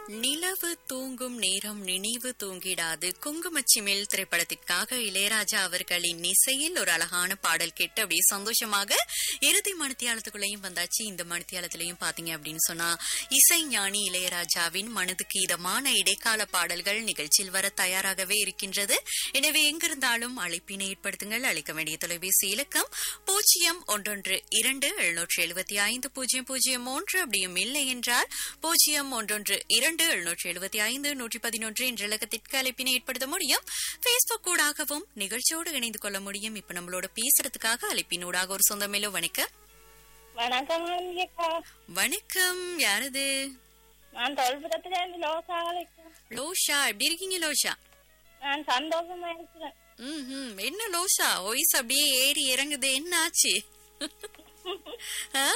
நிலவு தூங்கும் நேரம் நினைவு தூங்கிடாது குங்குமச்சிமில் திரைப்படத்திற்காக இளையராஜா அவர்களின் இசையில் ஒரு அழகான பாடல் கேட்டு அப்படியே சந்தோஷமாக இறுதி மணித்தியாலத்துக்குள்ளேயும் வந்தாச்சு இந்த மணித்தியாலத்திலையும் பாத்தீங்க அப்படின்னு சொன்னா இசை ஞானி இளையராஜாவின் மனதுக்கு இதமான இடைக்கால பாடல்கள் நிகழ்ச்சியில் வர தயாராகவே இருக்கின்றது எனவே எங்கிருந்தாலும் அழைப்பினை ஏற்படுத்துங்கள் அழைக்க வேண்டிய தொலைபேசி இலக்கம் பூஜ்ஜியம் ஒன்றொன்று இரண்டு எழுநூற்று எழுபத்தி ஐந்து பூஜ்ஜியம் பூஜ்ஜியம் மூன்று அப்படியும் இல்லை என்றால் பூஜ்ஜியம் ஒன்றொன்று இரண்டு எழுநூற்று எழுபத்தி ஐந்து நூற்றி பதினொன்று என்ற இலக்கத்திற்கு அழைப்பினை ஏற்படுத்த முடியும் பேஸ்புக் ஊடாகவும் நிகழ்ச்சியோடு இணைந்து கொள்ள முடியும் இப்ப நம்மளோட பேசுறதுக்காக அழைப்பினூடாக ஒரு சொந்தமேலோ வணக்கம் வணக்கம் அக்கா வணக்கம் யாரது நான் தொல்புரத்துல இருந்து லோசா அழைக்கிறேன் லோஷா எப்படி இருக்கீங்க லோஷா நான் சந்தோஷமா இருக்கிறேன் ம் ம். என்ன லோஷா வாய்ஸ் அப்படியே ஏறி இறங்குது என்ன ஆச்சு ஆ?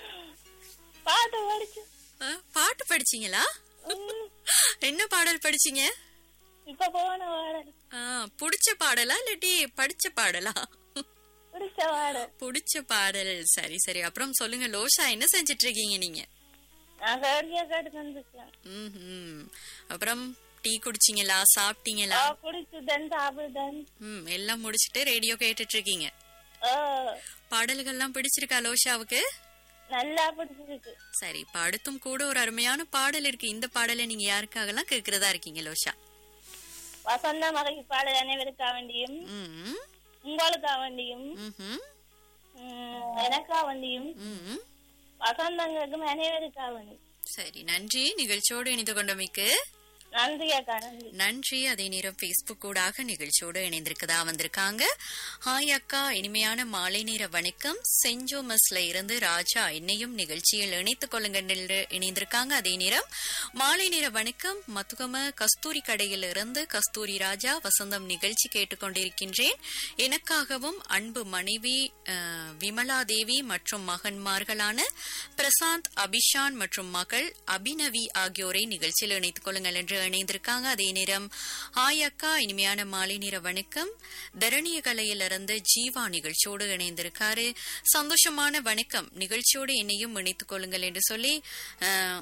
பாட்டு படிச்சு ஆ, பாட்டு படிச்சீங்களா என்ன பாடல் படிச்சீங்க இப்ப போன பாடல் ஆ, புடிச்ச பாடலா இல்லாட்டி படிச்ச பாடலா பிடிச்ச பாடல் புடிச்ச பாடல் சரி சரி அப்புறம் சொல்லுங்க லோஷா என்ன செஞ்சிட்டு இருக்கீங்க நீங்க நான் கேடியா கேட்டு வந்துருக்கேன் ம்ஹும். அப்புறம் டீ குடிச்சீங்களா சாப்பிட்டீங்களா குடிச்சுதன் சாப்பிடுதன் ம் எல்லாம் முடிச்சிட்டு ரேடியோ கேட்டுட்டு இருக்கீங்க ஓ பாடல்கள்லாம் பிடிச்சிருக்கா லோஷாவுக்கு நல்லா பிடிச்சிருக்கு சரி இப்ப அடுத்தும் கூட ஒரு அருமையான பாடல் இருக்கு இந்த பாடலை நீங்க யாருக்காகலாம் கேக்குறதா இருக்கீங்க லோஷா வசந்த மகை பாடல் அனைவருக்கா வேண்டியும் ம் உங்களுக்கா வேண்டியும் ம்ஹும். ம், எனக்கா வேண்டியும் ம் வசந்தங்களுக்கும் அனைவருக்கா வேண்டியும் சரி நன்றி நிகழ்ச்சியோடு இணைந்து கொண்டமைக்கு நன்றி அக்கா நன்றி நன்றி அதே நேரம் பேஸ்புக் கூடாக நிகழ்ச்சியோடு இணைந்திருக்கதா வந்திருக்காங்க ஹாய் அக்கா இனிமையான மாலை நேர வணக்கம் சென்ட் ஜோமஸ்ல இருந்து ராஜா என்னையும் நிகழ்ச்சியில் இணைத்துக் கொள்ளுங்க என்று இணைந்திருக்காங்க அதே நேரம் மாலை நேர வணக்கம் மத்துகம கஸ்தூரி கடையில் இருந்து கஸ்தூரி ராஜா வசந்தம் நிகழ்ச்சி கேட்டுக்கொண்டிருக்கின்றேன் எனக்காகவும் அன்பு மனைவி அஹ், விமலா தேவி மற்றும் மகன்மார்களான பிரசாந்த் அபிஷான் மற்றும் மகள் அபிநவி ஆகியோரை நிகழ்ச்சியில் இணைத்துக் கொள்ளுங்கள் என்று இணைந்திருக்காங்க அதே நேரம் ஹாய் அக்கா இனிமையான மாலை நேர வணக்கம் தரணிய கலையிலிருந்து ஜீவா நிகழ்ச்சியோடு இணைந்திருக்காரு சந்தோஷமான வணக்கம் நிகழ்ச்சியோடு என்னையும் இணைத்துக் கொள்ளுங்கள் என்று சொல்லி அஹ்,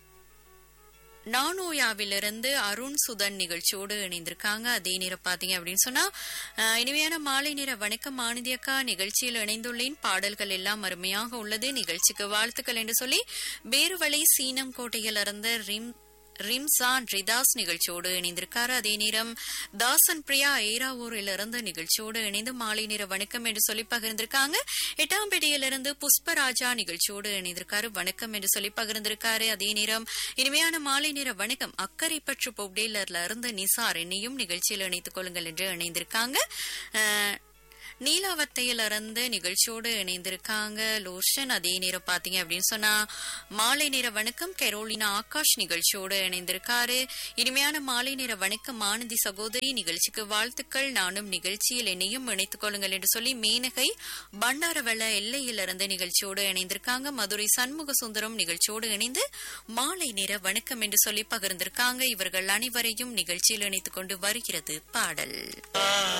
நானோயாவிலிருந்து அருண் சுதன் நிகழ்ச்சியோடு இணைந்திருக்காங்க அதே நேரம் பாத்தீங்க அப்படின்னு சொன்னா அஹ், இனிமையான மாலை நேர வணக்கம் ஆனந்தி அக்கா நிகழ்ச்சியில் இணைந்துள்ளேன் பாடல்கள் எல்லாம் அருமையாக உள்ளது நிகழ்ச்சிக்கு வாழ்த்துக்கள் என்று சொல்லி பேருவளை சீனம் கோட்டையிலிருந்து ரிம் ரிம்சான் ரிதாஸ் நிகழ்ச்சியோடு இணைந்திருக்காரு அதே நேரம் தாசன் பிரியா ஏராவூரிலிருந்து நிகழ்ச்சியோடு இணைந்து மாலை நேர வணக்கம் என்று சொல்லி பகிர்ந்திருக்காங்க எட்டாம்பேட்டையிலிருந்து புஷ்பராஜா நிகழ்ச்சியோடு இணைந்திருக்காரு வணக்கம் என்று சொல்லி பகிர்ந்திருக்காரு அதே நேரம் இனிமையான மாலை நேர வணக்கம் அக்கறை பற்று பொப்டேலர்ல இருந்து நிசார் என்னையும் நிகழ்ச்சியில் இணைத்துக் கொள்ளுங்கள் என்று இணைந்திருக்காங்க அஹ், நீலாவத்தையிலிருந்து நிகழ்ச்சியோடு இணைந்திருக்காங்க லோஷன் அதே நேரம் பாத்தீங்க அப்படின்னு சொன்னா மாலை நேர வணக்கம் கெரோலினா ஆகாஷ் நிகழ்ச்சியோடு இணைந்திருக்காரு இனிமையான மாலை நேர வணக்கம் ஆனந்தி சகோதரி நிகழ்ச்சிக்கு வாழ்த்துக்கள் நானும் நிகழ்ச்சியில் என்னையும் இணைத்துக் கொள்ளுங்கள் என்று சொல்லி மேனகை பண்டாரவள எல்லையிலிருந்து நிகழ்ச்சியோடு இணைந்திருக்காங்க மதுரை சண்முக சுந்தரம் நிகழ்ச்சியோடு இணைந்து மாலை நேர வணக்கம் என்று சொல்லி பகிர்ந்திருக்காங்க இவர்கள் அனைவரையும் நிகழ்ச்சியில் இணைத்துக் கொண்டு வருகிறது பாடல்